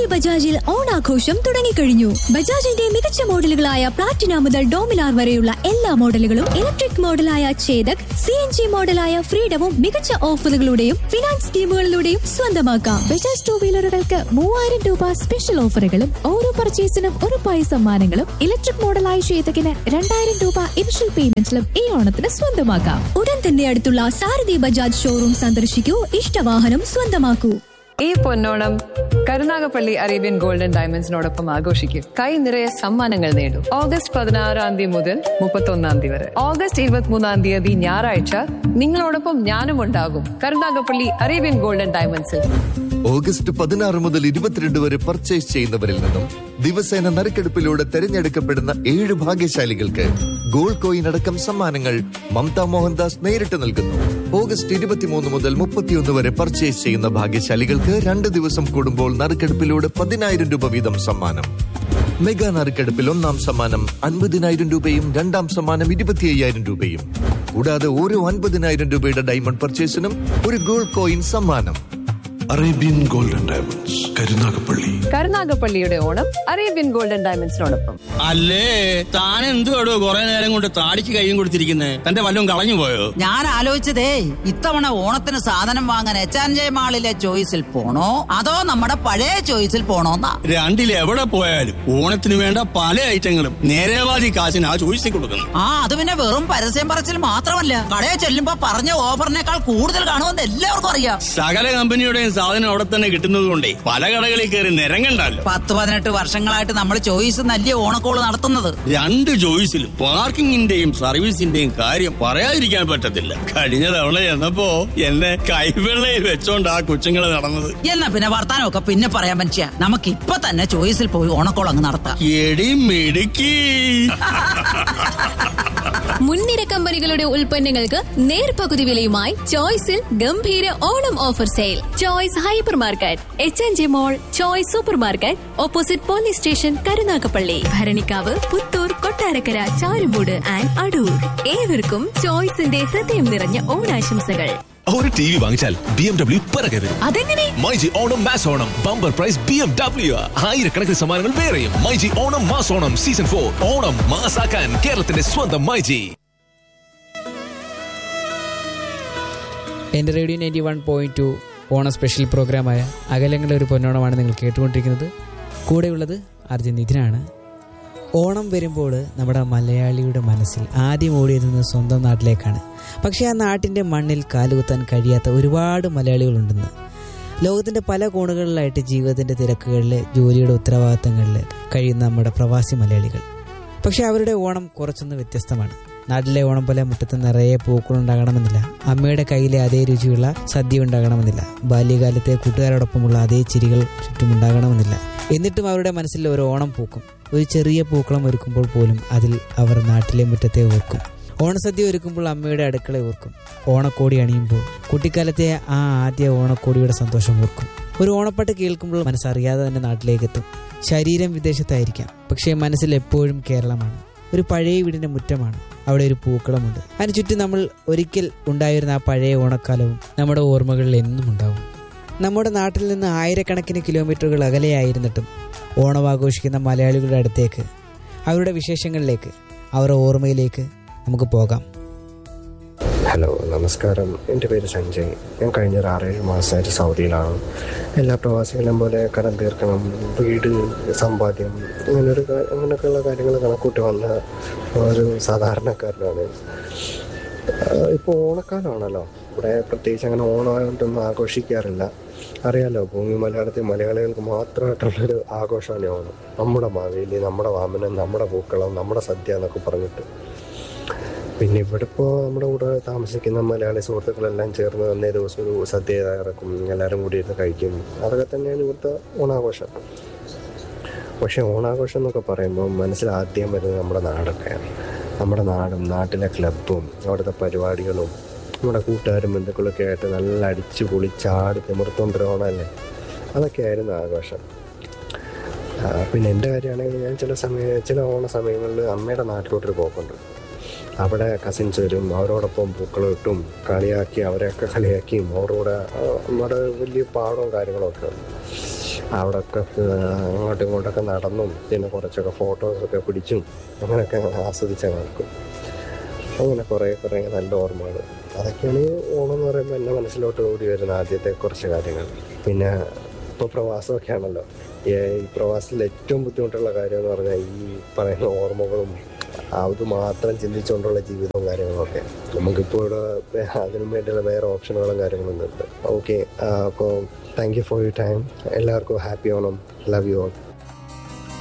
ബജാജിൽ ഓണാഘോഷം തുടങ്ങിക്കഴിഞ്ഞു ബജാജിന്റെ മികച്ച മോഡലുകളായ പ്ലാറ്റിന മുതൽ ഡോമിനാർ വരെയുള്ള എല്ലാ മോഡലുകളും ഇലക്ട്രിക് മോഡലായ ചേതക് സി എൻ ജി മോഡലായ ഫ്രീഡവും മികച്ച ഓഫറുകളുടെയും ഫിനാൻസ് സ്കീമുകളിലൂടെയും സ്വന്തമാക്കാം ബജാജ് ടൂ വീലറുകൾക്ക് മൂവായിരം രൂപ സ്പെഷ്യൽ ഓഫറുകളും ഓരോ പർച്ചേസിനും ഒരു പൈസ സമ്മാനങ്ങളും ഇലക്ട്രിക് മോഡലായ ശ്വേതകിന് രണ്ടായിരം രൂപ ഇനിഷ്യൽ പേയ്മെന്റിലും ഈ ഓണത്തിന് സ്വന്തമാക്കാം ഉടൻ തന്നെ അടുത്തുള്ള സാരഥി ബജാജ് ഷോറൂം സന്ദർശിക്കൂ ഇഷ്ടവാഹനം സ്വന്തമാക്കൂ ഈ പൊന്നോണം കരുനാഗപ്പള്ളി അറേബ്യൻ ഗോൾഡൻ ഡയമണ്ട്സിനോടൊപ്പം ആഘോഷിക്കും കൈ നിറയെ സമ്മാനങ്ങൾ നേടും ഓഗസ്റ്റ് പതിനാറാം തീയതി മുതൽ മുപ്പത്തൊന്നാം തീയതി വരെ ഓഗസ്റ്റ് ഇരുപത്തിമൂന്നാം തീയതി ഞായറാഴ്ച നിങ്ങളോടൊപ്പം ഞാനും ഉണ്ടാകും കരുനാഗപ്പള്ളി അറേബ്യൻ ഗോൾഡൻ ഡയമണ്ട്സിൽ ഓഗസ്റ്റ് പതിനാറ് മുതൽ ഇരുപത്തിരണ്ട് വരെ പർച്ചേസ് ചെയ്യുന്നവരിൽ നിന്നും ദിവസേന നറുക്കെടുപ്പിലൂടെ തെരഞ്ഞെടുക്കപ്പെടുന്ന ഏഴ് ഭാഗ്യശാലികൾക്ക് ഗോൾഡ് കോയിൻ അടക്കം സമ്മാനങ്ങൾ മമത മോഹൻദാസ് നേരിട്ട് നൽകുന്നു ഓഗസ്റ്റ് ഇരുപത്തിമൂന്ന് മുതൽ മുപ്പത്തിയൊന്ന് വരെ പർച്ചേസ് ചെയ്യുന്ന ഭാഗ്യശാലികൾക്ക് രണ്ട് ദിവസം കൂടുമ്പോൾ നറുക്കെടുപ്പിലൂടെ പതിനായിരം രൂപ വീതം സമ്മാനം മെഗാ നറുക്കെടുപ്പിൽ ഒന്നാം സമ്മാനം അൻപതിനായിരം രൂപയും രണ്ടാം സമ്മാനം ഇരുപത്തി അയ്യായിരം രൂപയും കൂടാതെ ഓരോ അൻപതിനായിരം രൂപയുടെ ഡയമണ്ട് പർച്ചേസിനും ഒരു ഗോൾഡ് കോയിൻ സമ്മാനം അറേബ്യൻ ഗോൾഡൻ ഡയമണ്ട്സ് കരുനാഗപ്പള്ളി കരുനാഗപ്പള്ളിയുടെ ഓണം അറേബ്യൻ ഗോൾഡൻ ഡയമണ്ട്സിനോടൊപ്പം അല്ലേ താൻ എന്തുവാടോ കുറെ നേരം കൊണ്ട് താടിക്ക് കൈയും കൊടുത്തിരിക്കുന്നേ തന്റെ വല്ലതും കളഞ്ഞു പോയോ ഞാൻ ആലോചിച്ചതേ ഇത്തവണ ഓണത്തിന് സാധനം വാങ്ങാൻ എച്ച് ആൻഡ് ജെ മാളിലെ ചോയ്സിൽ പോണോ അതോ നമ്മുടെ പഴയ ചോയ്സിൽ പോണോന്നാ രണ്ടിൽ എവിടെ പോയാലും ഓണത്തിന് വേണ്ട പല ഐറ്റങ്ങളും നേരേവാദി കാശിന് ആ ചോദിച്ചു കൊടുക്കുന്നു ആ അത് പിന്നെ വെറും പരസ്യം പറച്ചിൽ മാത്രമല്ല കടയിൽ ചെല്ലുമ്പോ പറഞ്ഞ ഓഫറിനേക്കാൾ കൂടുതൽ കാണുമെന്ന് എല്ലാവർക്കും അറിയാം സകല കമ്പനിയുടെയും സാധനം അവിടെ തന്നെ കിട്ടുന്നത് കൊണ്ടേ പല കടകളിൽ കയറി നിരങ്ങണ്ടല്ലോ പത്ത് പതിനെട്ട് വർഷങ്ങളായിട്ട് നമ്മൾ ചോയ്സ് നല്ല ഓണക്കോള് നടത്തുന്നത് രണ്ട് ചോയ്സിലും പാർക്കിങ്ങിന്റെയും സർവീസിന്റെയും കാര്യം പറയാതിരിക്കാൻ പറ്റത്തില്ല കഴിഞ്ഞ തവണ ചെന്നപ്പോ എന്നെ കൈവെള്ളയിൽ വെച്ചോണ്ട് ആ കൊച്ചുങ്ങള് നടന്നത് എന്നാ പിന്നെ വർത്താനമൊക്കെ പിന്നെ പറയാൻ പറ്റിയ നമുക്ക് ഇപ്പൊ തന്നെ ചോയ്സിൽ പോയി ഓണക്കോൾ അങ്ങ് നടത്താം എടി മിടുക്കി മുൻനിര കമ്പനികളുടെ ഉൽപ്പന്നങ്ങൾക്ക് നേർപകുതി വിലയുമായി ചോയ്സിൽ ഗംഭീര Onam offer sale choice hyper market H N G mall choice super market opposite police station Karunagappally Bharanikkavu Puthur Kottarakkara Charummoodu and Adoor ഏവർക്കും ചോയ്സിന്റെ ഹൃദയം നിറഞ്ഞ ഓണാശംസകൾ ഒരു ടി വി വാങ്ങിച്ചാൽ ബി എം ഡബ്ല്യു പിറകെ വരും അതെങ്ങനെ myG Onam mass Onam bumper prize B M W ആയിരക്കണക്കിന് സമ്മാനങ്ങൾ വേറെയും myG Onam mass Onam season for Onam മാസാക്കാൻ കേരളത്തിന്റെ സ്വന്തം മൈജി എൻ്റെ radio ninety one point two ഓണ സ്പെഷ്യൽ പ്രോഗ്രാമായ അകലങ്ങളുടെ ഒരു പൊന്നോണമാണ് നിങ്ങൾ കേട്ടുകൊണ്ടിരിക്കുന്നത് കൂടെയുള്ളത് അർജുൻ നിതിനാണ് ഓണം വരുമ്പോൾ നമ്മുടെ മലയാളിയുടെ മനസ്സിൽ ആദ്യം ഓടിയെത്തുന്നത് സ്വന്തം നാട്ടിലേക്കാണ് പക്ഷേ ആ നാട്ടിൻ്റെ മണ്ണിൽ കാലുകുത്താൻ കഴിയാത്ത ഒരുപാട് മലയാളികളുണ്ടെന്ന് ലോകത്തിൻ്റെ പല കോണുകളിലായിട്ട് ജീവിതത്തിൻ്റെ തിരക്കുകളിൽ ജോലിയുടെ ഉത്തരവാദിത്തങ്ങളിൽ കഴിയുന്ന നമ്മുടെ പ്രവാസി മലയാളികൾ പക്ഷെ അവരുടെ ഓണം കുറച്ചൊന്ന് വ്യത്യസ്തമാണ് നാട്ടിലെ ഓണം പോലെ മുറ്റത്ത് നിറയെ പൂക്കളുണ്ടാകണമെന്നില്ല അമ്മയുടെ കയ്യിലെ അതേ രുചിയുള്ള സദ്യ ഉണ്ടാകണമെന്നില്ല ബാല്യകാലത്തെ കൂട്ടുകാരോടൊപ്പമുള്ള അതേ ചിരികൾ ചുറ്റുമുണ്ടാകണമെന്നില്ല എന്നിട്ടും അവരുടെ മനസ്സിൽ ഒരു ഓണം പൂക്കും ഒരു ചെറിയ പൂക്കളം ഒരുക്കുമ്പോൾ പോലും അതിൽ അവർ നാട്ടിലെ മുറ്റത്തെ ഓർക്കും ഓണസദ്യ ഒരുക്കുമ്പോൾ അമ്മയുടെ അടുക്കള ഓർക്കും ഓണക്കോടി അണിയുമ്പോൾ കുട്ടിക്കാലത്തെ ആ ആദ്യ ഓണക്കോടിയുടെ സന്തോഷം ഓർക്കും ഒരു ഓണപ്പാട്ട് കേൾക്കുമ്പോൾ മനസ്സറിയാതെ തന്നെ നാട്ടിലേക്ക് എത്തും ശരീരം വിദേശത്തായിരിക്കാം പക്ഷേ മനസ്സിൽ എപ്പോഴും കേരളമാണ് ഒരു പഴയ വീടിന്റെ മുറ്റമാണ് അവിടെ ഒരു പൂക്കളമുണ്ട് അതിന് ചുറ്റും നമ്മൾ ഒരിക്കൽ ഉണ്ടായിരുന്ന ആ പഴയ ഓണക്കാലവും നമ്മുടെ ഓർമ്മകളിൽ എന്നും ഉണ്ടാവും നമ്മുടെ നാട്ടിൽ നിന്ന് ആയിരക്കണക്കിന് കിലോമീറ്ററുകൾ അകലെയായിരുന്നിട്ടും ഓണം ആഘോഷിക്കുന്ന മലയാളികളുടെ അടുത്തേക്ക് അവരുടെ വിശേഷങ്ങളിലേക്ക് അവരുടെ ഓർമ്മയിലേക്ക് നമുക്ക് പോകാം ഹലോ നമസ്കാരം എൻ്റെ പേര് സഞ്ജയ് ഞാൻ കഴിഞ്ഞ ഒരു ആറേഴ് മാസമായിട്ട് സൗദിയിലാണ് എല്ലാ പ്രവാസികളെയും പോലെ കടം തീർക്കണം വീട് സമ്പാദ്യം അങ്ങനൊരു കാ- അങ്ങനെയൊക്കെയുള്ള കാര്യങ്ങൾ കണക്കൂട്ടി വന്ന ഒരു സാധാരണക്കാരനാണ് ഇപ്പോൾ ഓണക്കാലമാണല്ലോ ഇവിടെ പ്രത്യേകിച്ച് അങ്ങനെ ഓണമായിട്ടൊന്നും ആഘോഷിക്കാറില്ല അറിയാലോ ഭൂമി മലയാളത്തിൽ മലയാളികൾക്ക് മാത്രമായിട്ടുള്ളൊരു ആഘോഷമാണ് ഈ ഓണം നമ്മുടെ മാവേലി നമ്മുടെ വാമനൻ നമ്മുടെ പൂക്കളം നമ്മുടെ സദ്യ എന്നൊക്കെ പറഞ്ഞിട്ട് പിന്നെ ഇവിടെ ഇപ്പോൾ നമ്മുടെ കൂടെ താമസിക്കുന്ന മലയാളി സുഹൃത്തുക്കളെല്ലാം ചേർന്ന് അന്നേ ദിവസം ഒരു സദ്യ ഇറക്കും എല്ലാവരും കൂടി ഇരുന്ന് കഴിക്കും അതൊക്കെ തന്നെയാണ് ഇവിടുത്തെ ഓണാഘോഷം പക്ഷേ ഓണാഘോഷം എന്നൊക്കെ പറയുമ്പോൾ മനസ്സിൽ ആദ്യം വരുന്നത് നമ്മുടെ നാടൊക്കെയാണ് നമ്മുടെ നാടും നാട്ടിലെ ക്ലബും അവിടുത്തെ പരിപാടികളും നമ്മുടെ കൂട്ടുകാരും ബന്ധുക്കളൊക്കെ ആയിട്ട് നല്ല അടിച്ചു പൊളിച്ചാടി തിമിർത്തോണ്ടൊരു ഓണമല്ലേ അതൊക്കെയായിരുന്നു ആഘോഷം ആ, പിന്നെ എൻ്റെ കാര്യമാണെങ്കിൽ ഞാൻ ചില സമയ ചില ഓണ സമയങ്ങളിൽ അമ്മയുടെ നാട്ടിലോട്ടൊരു പോക്കുണ്ട് അവിടെ കസിൻസ് വരും അവരോടൊപ്പം പൂക്കളം ഇട്ടും കളിയാക്കി അവരെയൊക്കെ കളിയാക്കിയും അവരോട് ആ, നമ്മുടെ വലിയ പാടവും കാര്യങ്ങളും ഒക്കെ ഉണ്ട് അവിടെ ഒക്കെ അങ്ങോട്ടും ഇങ്ങോട്ടൊക്കെ നടന്നും പിന്നെ കുറച്ചൊക്കെ ഫോട്ടോസൊക്കെ പിടിച്ചും അങ്ങനെയൊക്കെ ആസ്വദിച്ചാൽ നടക്കും അങ്ങനെ കുറേ കുറേ നല്ല ഓർമ്മകൾ അതൊക്കെയാണ് ഈ ഓണം എന്ന് പറയുമ്പോൾ എൻ്റെ മനസ്സിലോട്ട് ഓടി വരുന്ന ആദ്യത്തെ കുറച്ച് കാര്യങ്ങൾ പിന്നെ ഇപ്പോൾ പ്രവാസമൊക്കെ ആണല്ലോ ഈ ഈ പ്രവാസത്തിൽ ഏറ്റവും ബുദ്ധിമുട്ടുള്ള കാര്യം എന്ന് പറഞ്ഞാൽ ഈ പറയുന്ന ഓർമ്മകളും അത് മാത്രം ചിന്തിച്ചുകൊണ്ടുള്ള ജീവിതവും കാര്യങ്ങളൊക്കെ നമുക്കിപ്പോൾ ഇവിടെ അതിനു വേണ്ടിയുള്ള വേറെ ഓപ്ഷനുകളും കാര്യങ്ങളും ഉണ്ട് ഓക്കെ അപ്പോൾ thank you for you time എല്ലാവർക്കും happy Onam love you all